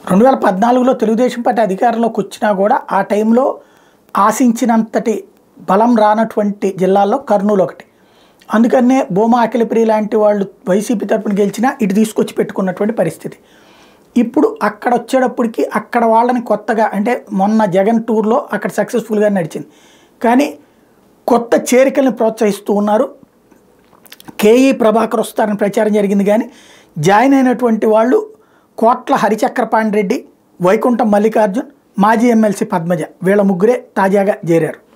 రెండు వేల పద్నాలుగులో తెలుగుదేశం పార్టీ అధికారంలోకి వచ్చినా కూడా ఆ టైంలో ఆశించినంతటి బలం రానటువంటి జిల్లాల్లో కర్నూలు ఒకటి అందుకనే భూమా అఖిలప్రియ లాంటి వాళ్ళు వైసీపీ తరపున గెలిచినా ఇటు తీసుకొచ్చి పెట్టుకున్నటువంటి పరిస్థితి ఇప్పుడు అక్కడ వచ్చేటప్పటికి అక్కడ వాళ్ళని కొత్తగా అంటే మొన్న జగన్ టూర్లో అక్కడ సక్సెస్ఫుల్గా నడిచింది కానీ కొత్త చేరికల్ని ప్రోత్సహిస్తూ ఉన్నారు కేఈ ప్రభాకర్ వస్తారని ప్రచారం జరిగింది కానీ జాయిన్ అయినటువంటి వాళ్ళు కోట్ల హరిచక్ర పాండ్రెడ్డి వైకుంఠం మల్లికార్జున్ మాజీ ఎమ్మెల్సీ పద్మజ వీళ్ళ ముగ్గురే తాజాగా చేరారు